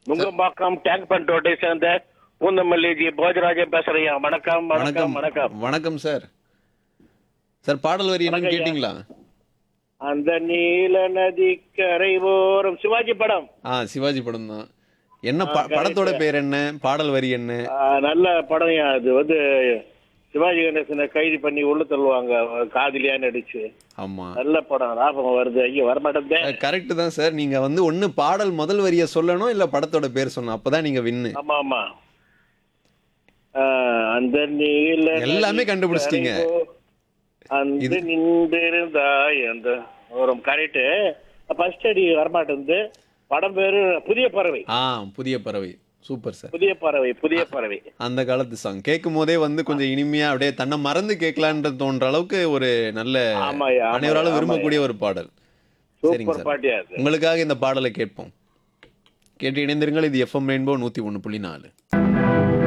Nungambakkam tank fund ரோட்டை சேர்ந்த Poonamallee G Bhojarajan பேசுறேன் வணக்கம் வணக்கம் வணக்கம் வணக்கம் வணக்கம் சார் சார் பாடல் வரி என்னன்னு வணக்கம் ஐயா. கேட்டிங்களா அந்த நீல நதி கரை ஓரம் சிவாஜி படம் ஆ சிவாஜி படம் தான் என்ன ப- correct. படத்தோட பேர் என்ன பாடல் வரி என்ன ஆ, நல்ல படம் அது வந்து சிவாஜி கணேசனை கைது பண்ணி உள்ள தள்ளுவாங்க காதலியா நடிச்சு ஆமா நல்ல படம் ஞாபகம் வருது ஐயோ வரமாட்டேன் கரெக்ட் தான் சார் நீங்க வந்து ஒண்ணு பாடல் முதல் வரியை சொல்லணும் இல்ல படத்தோட பேர் சொல்லணும் அப்பதான் நீங்க வின்னு ஆமா ஆமா ஆ, அந்த நீல நதி எல்லாமே கண்டுபிடிச்சிட்டீங்க. கரை ஓ- அந்த நின்றிருந்தாய் அந்த ஒரு கரெக்ட் ஃபர்ஸ்ட் அடி வரமாட்டேங்குது படம் பேரு புதிய பறவை ஆ புதிய பறவை சூப்பர் சார் புதிய பறவை புதிய பறவை அந்த காலத்து சாங் கேட்கும் போதே வந்து கொஞ்சம் இனிமையா அப்படியே தன்னை மறந்து கேட்கலான்றது தோன்ற அளவுக்கு ஒரு நல்ல ஆமாய்யா, ஆமாய்யா, அனைவராலும் விரும்பக்கூடிய ஒரு பாடல் சரிங்க சூப்பர் சார் பாட்டியா அது உங்களுக்காக இந்த பாடலை கேட்போம் கேட்டு இணைந்திருங்கள் இது எஃப்எம் ரெயின்போ நூத்தி ஒன்று புள்ளி நாலு